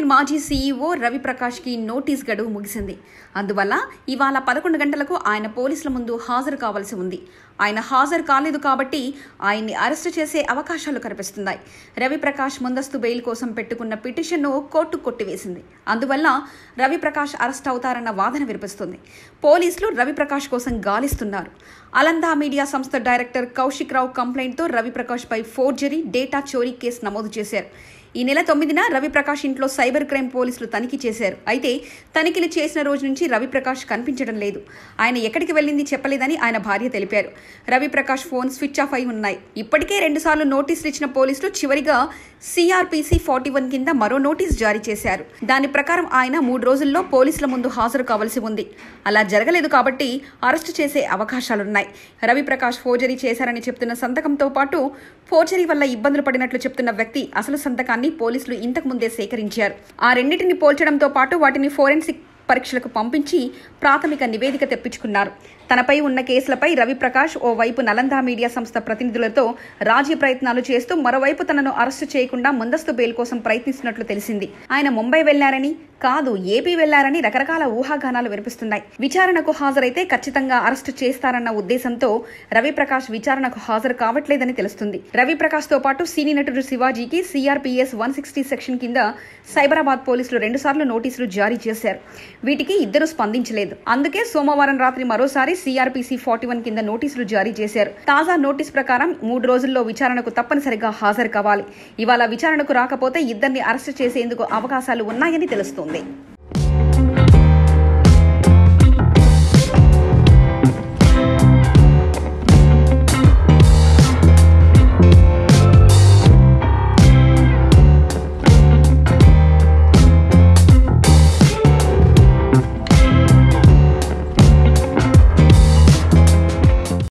మాజీ సీఈఓ రవిప్రకాష్ కి నోటీస్ గడువు ముగిసింది అందువల్ల ఇవాళ పదకొండు గంటలకు ఆయన పోలీసుల ముందు హాజరు కావాల్సి ఉంది ఆయన హాజరు కాలేదు కాబట్టి ఆయన్ని అరెస్టు చేసే అవకాశాలు కనిపిస్తున్నాయి రవిప్రకాష్ ముందస్తు బెయిల్ కోసం పెట్టుకున్న పిటిషన్ను కోర్టు కొట్టివేసింది అందువల్ల రవిప్రకాష్ అరెస్ట్ అవుతారన్న వాదన వినిపిస్తుంది పోలీసులు రవిప్రకాష్ కోసం గాలిస్తున్నారు అలందా మీడియా సంస్థ డైరెక్టర్ కౌశిక్ రావు కంప్లైంట్తో రవిప్రకాష్ పై ఫోర్జరీ డేటా చోరీ కేసు నమోదు చేశారు ఈ నెల తొమ్మిదిన రవిప్రకాష్ ఇంట్లో సైబర్ క్రైమ్ పోలీసులు తనిఖీ చేశారు అయితే తనిఖీలు చేసిన రోజు నుంచి రవిప్రకాష్ కనిపించడం లేదు ఆయన ఎక్కడికి వెళ్ళింది చెప్పలేదని ఆయన భార్య తెలిపారు రవిప్రకాష్ ఫోన్ స్విచ్ ఆఫ్ అయి ఉన్నాయి ఇప్పటికే రెండుసార్లు నోటీసులు ఇచ్చిన పోలీసులు చివరిగా సిఆర్పిసి ఫార్టీ వన్ కింద మరో నోటీస్ జారీ చేశారు దాని ప్రకారం ఆయన మూడు రోజుల్లో పోలీసుల ముందు హాజరు కావాల్సి ఉంది అలా జరగలేదు కాబట్టి అరెస్టు చేసే అవకాశాలున్నాయి రవిప్రకాష్ ఫోర్జరీ చేశారని చెప్తున్న సంతకంతో పాటు ఫోర్జరీ వల్ల ఇబ్బందులు పడినట్లు చెప్తున్న వ్యక్తి అసలు సంతకాన్ని పోలీసులు ఇంతకు ముందే సేకరించారు ఆ రెండింటిని పోల్చడంతో పాటు వాటిని ఫోరెన్సిక్ పరీక్షలకు పంపించి ప్రాథమిక నివేదిక తెప్పించుకున్నారు తనపై ఉన్న కేసులపై రవిప్రకాష్ ఓ వైపు నలంద మీడియా సంస్థ ప్రతినిధులతో రాజీ ప్రయత్నాలు చేస్తూ మరోవైపు తనను అరెస్టు చేయకుండా ముందస్తు బెయిల్ కోసం ప్రయత్నిస్తున్నట్లు తెలిసింది ఆయన ముంబై వెళ్లారని కాదు ఏపీ వెళ్లారని రకరకాల ఊహాగానాలు వినిపిస్తున్నాయి విచారణకు హాజరైతే ఖచ్చితంగా అరెస్టు చేస్తారన్న ఉద్దేశంతో రవిప్రకాష్ విచారణకు హాజరు కావట్లేదని తెలుస్తుంది రవిప్రకాష్ తో పాటు సినీ నటుడు శివాజీకి సిఆర్పిఎస్ వన్ సిక్స్టీ సెక్షన్ కింద సైబరాబాద్ పోలీసులు రెండుసార్లు నోటీసులు జారీ చేశారు వీటికి ఇద్దరు స్పందించలేదు అందుకే సోమవారం రాత్రి మరోసారి సిఆర్పిసి ఫార్టీ వన్ కింద నోటీసులు జారీ చేశారు తాజా నోటీస్ ప్రకారం మూడు రోజుల్లో విచారణకు తప్పనిసరిగా హాజరు కావాలి ఇవాళ విచారణకు రాకపోతే ఇద్దరిని అరెస్టు చేసేందుకు అవకాశాలు ఉన్నాయని తెలుస్తోంది